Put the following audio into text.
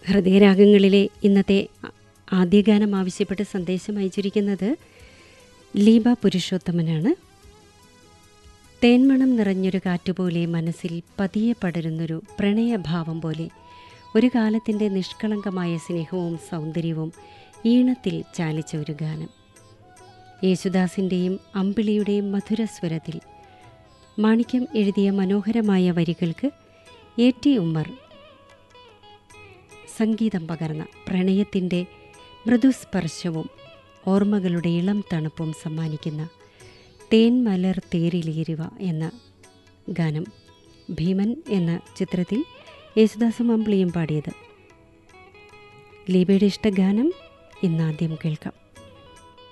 ഹൃദയരാഗങ്ങളിലെ ഇന്നത്തെ ആദ്യ ഗാനം ആവശ്യപ്പെട്ട് സന്ദേശം അയച്ചിരിക്കുന്നത് ലീബ പുരുഷോത്തമനാണ് തേന്മണം നിറഞ്ഞൊരു കാറ്റുപോലെ മനസ്സിൽ പതിയെ പടരുന്നൊരു പ്രണയഭാവം പോലെ ഒരു കാലത്തിൻ്റെ നിഷ്കളങ്കമായ സ്നേഹവും സൗന്ദര്യവും ഈണത്തിൽ ചാലിച്ച ഒരു ഗാനം യേശുദാസിൻ്റെയും അമ്പിളിയുടെയും മധുരസ്വരത്തിൽ മാണിക്യം എഴുതിയ മനോഹരമായ വരികൾക്ക് എ ടി ഉമ്മർ സംഗീതം പകർന്ന പ്രണയത്തിൻ്റെ മൃദുസ്പർശവും ഓർമ്മകളുടെ ഇളം തണുപ്പും സമ്മാനിക്കുന്ന തേൻമലർ തേരിലേരുവ എന്ന ഗാനം ഭീമൻ എന്ന ചിത്രത്തിൽ യേശുദാസും അമ്പിളിയും പാടിയത് ലീബയുടെ ഇഷ്ടഗാനം ഇന്നാദ്യം കേൾക്കാം